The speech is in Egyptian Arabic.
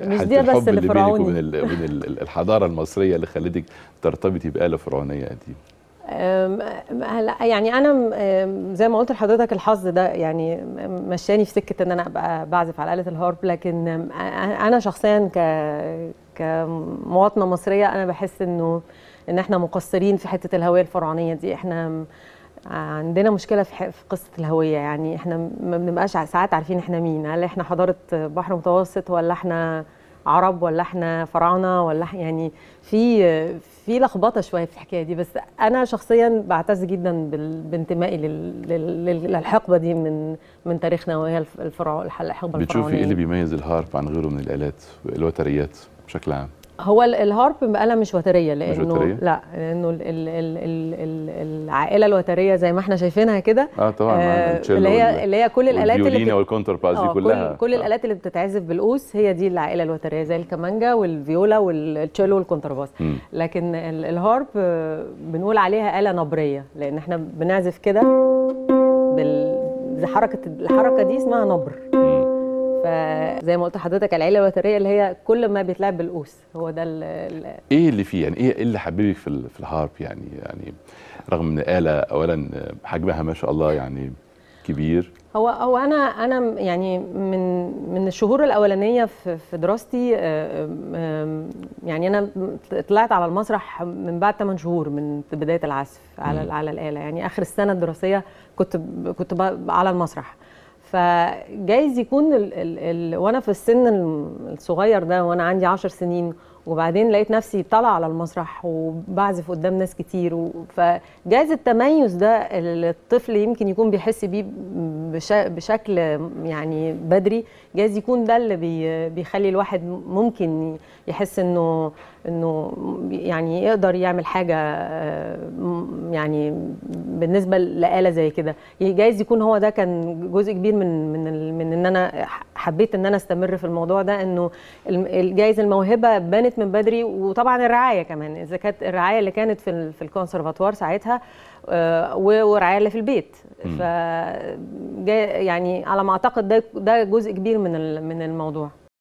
مش حالة دي بس الحب اللي اللي بينك وبين فرعوني ال- وبين ال- الحضاره المصريه اللي خلتك ترتبطي بآلة فرعونيه قديمه أم، هلا يعني انا م- أم، زي ما قلت لحضرتك الحظ ده يعني م- مشاني في سكه ان انا ابقى بعزف على آلة الهارب لكن أم، أ- انا شخصيا ك كمواطنه مصريه انا بحس انه ان احنا مقصرين في حته الهويه الفرعونيه دي احنا م- عندنا مشكله في ح- في قصه الهويه يعني احنا ما بنبقاش ع- ساعات عارفين احنا مين هل احنا حضاره بحر متوسط ولا احنا عرب ولا احنا فراعنه ولا إح- يعني في في لخبطه شويه في الحكايه دي بس انا شخصيا بعتز جدا بال- بانتمائي لل- لل- لل- للحقبه دي من من تاريخنا وهي الف- الفرع الحقبه بتشوفي الفرعونيه ايه اللي بيميز الهارب عن غيره من الآلات الوتريات بشكل عام هو ال- الهارب آلة مش وترية لأنه وترية؟ لا لأنه ال ال ال ال ال العائلة الوترية زي ما احنا شايفينها كده اه طبعا مع آه، التشيلو اللي وال- هي اللي هي كل الآلات اللي والفيولينا بت- والكونتر باس دي آه، كلها كل, كل آه. الآلات اللي بتتعزف بالقوس هي دي العائلة الوترية زي الكمانجا والفيولا والتشيلو والكونترباس مم. لكن ال- الهارب آه، بنقول عليها آلة نبرية لأن احنا بنعزف كده بال زي حركة الحركة دي اسمها نبر مم. فزي ما قلت لحضرتك العيلة الوترية اللي هي كل ما بيتلعب بالقوس هو ده ال- ال- ايه اللي فيه يعني ايه اللي حببك في ال- في الهارب يعني يعني رغم ان آلة اولا حجمها ما شاء الله يعني كبير هو هو انا انا يعني من من الشهور الاولانيه في في دراستي آه، آم، يعني انا طلعت على المسرح من بعد 8 شهور من في بدايه العزف على على الاله يعني اخر السنه الدراسيه كنت كنت ب- على المسرح فجايز يكون ال ال ال وانا في السن الصغير ده وانا عندي 10 سنين وبعدين لقيت نفسي طالعه على المسرح وبعزف قدام ناس كتير و- فجايز التميز ده اللي الطفل يمكن يكون بيحس بيه بش- بشكل يعني بدري جايز يكون ده اللي بي بيخلي الواحد ممكن يحس انه انه يعني يقدر يعمل حاجه آه، م- يعني بالنسبه لآلة زي كده جايز يكون هو ده كان جزء كبير من من ال- من ان انا حبيت ان انا استمر في الموضوع ده انه الم- الجايز الموهبه بانت من بدري وطبعا الرعايه كمان اذا كانت الرعايه اللي كانت في ال- في الكونسرفاتوار ساعتها آه، و- والرعايه اللي في البيت ف يعني على ما اعتقد ده ده جزء كبير من ال- من الموضوع